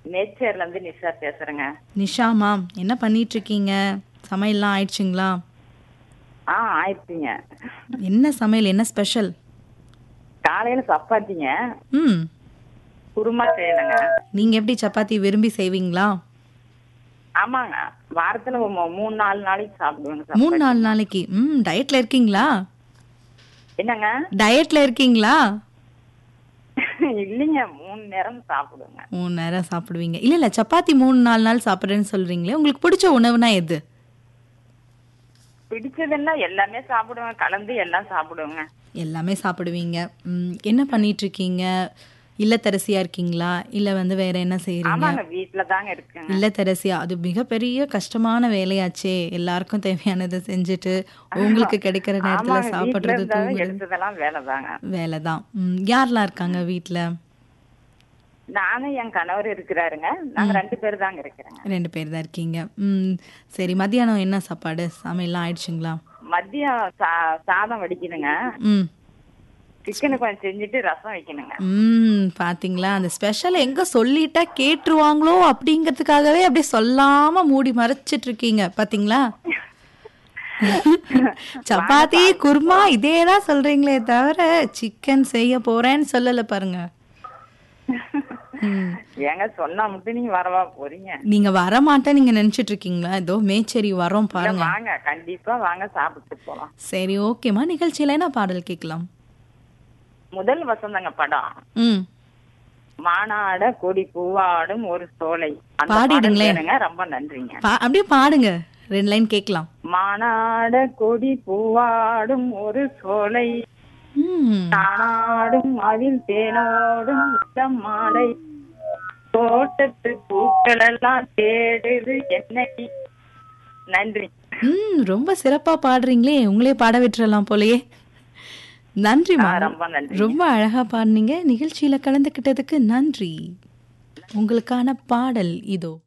நேச்சர்ல இருந்து நிஷா பேசுறேங்க நிஷா மேம் என்ன பண்ணிட்டு இருக்கீங்க சமையல்லாம் ஆயிடுச்சுங்களா ஆ ஆயிடுச்சுங்க என்ன சமையல் என்ன ஸ்பெஷல் காலையில சப்பாத்திங்க ம் குருமா செய்யணுங்க நீங்க எப்படி சப்பாத்தி விரும்பி செய்வீங்களா ஆமாங்க வாரத்துல ஒரு மூ- மூணு நாலு நாளைக்கு சாப்பிடுவேங்க சப்பாத்தி. மூணு நாலு நாளைக்கு ம் டயட்ல இருக்கீங்களா என்னங்க டயட்ல இருக்கீங்களா இல்லைங்க மூணு நேரம் சாப்பிடுவேங்க மூணு நேரம் சாப்பிடுவீங்க இல்ல இல்ல சப்பாத்தி மூணு நாலு நாள் சாப்பிடுறேன்னு சொல்றீங்களே உங்களுக்கு பிடிச்ச உணவுனா எது பிடிச்சதுன்னா எல்லாமே சாப்பிடுவேன் கலந்து எல்லாம் சாப்பிடுவேங்க எல்லாமே சாப்பிடுவீங்க ம், என்ன பண்ணிட்டு இருக்கீங்க இல்லத்தரசியா இருக்கீங்களா இல்ல வந்து வேற என்ன செய்றீங்க ஆமாங்க வீட்டுல தாங்க இருக்குங்க இல்லத்தரசியா அது மிகப்பெரிய கஷ்டமான வேலையாச்சே எல்லாருக்கும் தேவையானதை செஞ்சுட்டு உங்களுக்கு கிடைக்கிற நேரத்துல ஆமாங்க வீட்டுல சாப்பிடுறது இருந்தாலும் தூங்குறது எடுத்ததெல்லாம் வேலை தாங்க வேலைதான் ம், யாரெல்லாம் இருக்காங்க வீட்ல நானும் என் கணவர் இருக்கிறாருங்க நாங்க ரெண்டு பேர் தாங்க இருக்கிறேங்க ரெண்டு பேர் தான் இருக்கீங்க ம் சரி மத்தியானம் என்ன சாப்பாடு சமையல்லாம் ஆயிடுச்சுங்களா மதியம் சா- சாதம் வடிக்கணுங்க ம் சிக்கனு கொஞ்சம் செஞ்சுட்டு ரசம் வைக்கணுங்க ம் பாத்தீங்களா அந்த ஸ்பெஷல் எங்க சொல்லிட்டா கேட்டுருவாங்களோ அப்படிங்கிறதுக்காகவே அப்படியே சொல்லாம மூடி மறைச்சிட்டு இருக்கீங்க பாத்தீங்களா சப்பாத்தி குருமா இதே தான் சொல்றீங்களே தவிர சிக்கன் செய்ய போறேன்னு சொல்லல பாருங்க ம். ஏங்க சொன்னா மட்டும் நீங்க வரவா போறீங்க நீங்க வர மாட்டேன் நீங்க நினைச்சிட்டு இருக்கீங்களா ஏதோ மேச்சேரி வரோம் இல்ல, பாருங்க வாங்க கண்டிப்பா வாங்க சாப்பிட்டு போலாம் சரி ஓகேம்மா நிகழ்ச்சியில என்ன பாடல் கேட்கலாம் முதல் வசந்தங்க படம் ம் மானாட கொடி பூவாடும் ஒரு சோலை அந்த பாடிடுங்களேன். பாடல் வேணுங்க. ரொம்ப நன்றிங்க பா- அப்படியே பாடுங்க ரெண்டு லைன் கேட்கலாம் மானாட கொடி பூவாடும் ஒரு சோலை ம் தானாடும் அதில் தேனோடும் இளம் மாலை தோட்டத்து பூக்கள் எல்லாம் தேடுது என்னை நன்றி ம் ரொம்ப சிறப்பா பாடுறீங்களே உங்களே பாட விட்டுறலாம் போலயே நன்றிமா ஆ, ரொம்ப நன்றி ரொம்ப அழகா பாடுனீங்க நிகழ்ச்சியில கலந்துக்கிட்டதுக்கு நன்றி உங்களுக்கான பாடல் இதோ